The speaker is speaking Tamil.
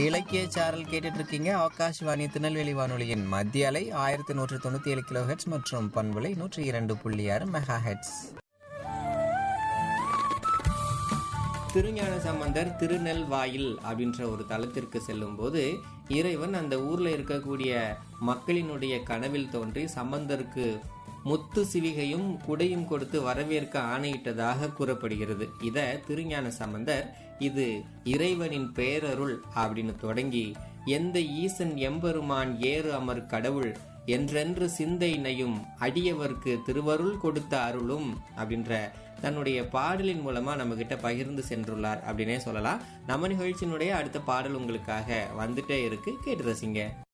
இலக்கிய சாரல் கேட்டுட்டு இருக்கீங்க ஆகாஷ்வாணி திருநெல்வேலி வானொலியின் மத்திய அலை ஆயிரத்தி நூற்றி தொண்ணூத்தி ஏழு கிலோ ஹெட்ஸ் மற்றும் பண்புலை நூற்றி இரண்டு புள்ளி ஆறு மெகா ஹெட்ஸ் திருஞான சம்பந்தர் திருநெல்வாயில் அப்படின்ற ஒரு தலத்திற்கு செல்லும்போது இறைவன் அந்த ஊர்ல இருக்கக்கூடிய மக்களினுடைய கனவில் தோன்றி சம்பந்தருக்கு முத்து சிவிகையும் குடையும் கொடுத்து வரவேற்க ஆணையிட்டதாக கூறப்படுகிறது இத திருஞான சம்பந்தர் இது இறைவனின் பேரருள் அப்படின்னு தொடங்கி எந்த ஈசன் எம்பெருமான் ஏறு அமர் கடவுள் என்றென்று சிந்தை நையும் அடியவர்க்கு திருவருள் கொடுத்த அருளும் அப்படின்ற தன்னுடைய பாடலின் மூலமா நம்ம கிட்ட பகிர்ந்து சென்றுள்ளார் அப்படின்னே சொல்லலாம் நம்ம நிகழ்ச்சியினுடைய அடுத்த பாடல் உங்களுக்காக வந்துட்டே இருக்கு கேட்டு ரசிங்க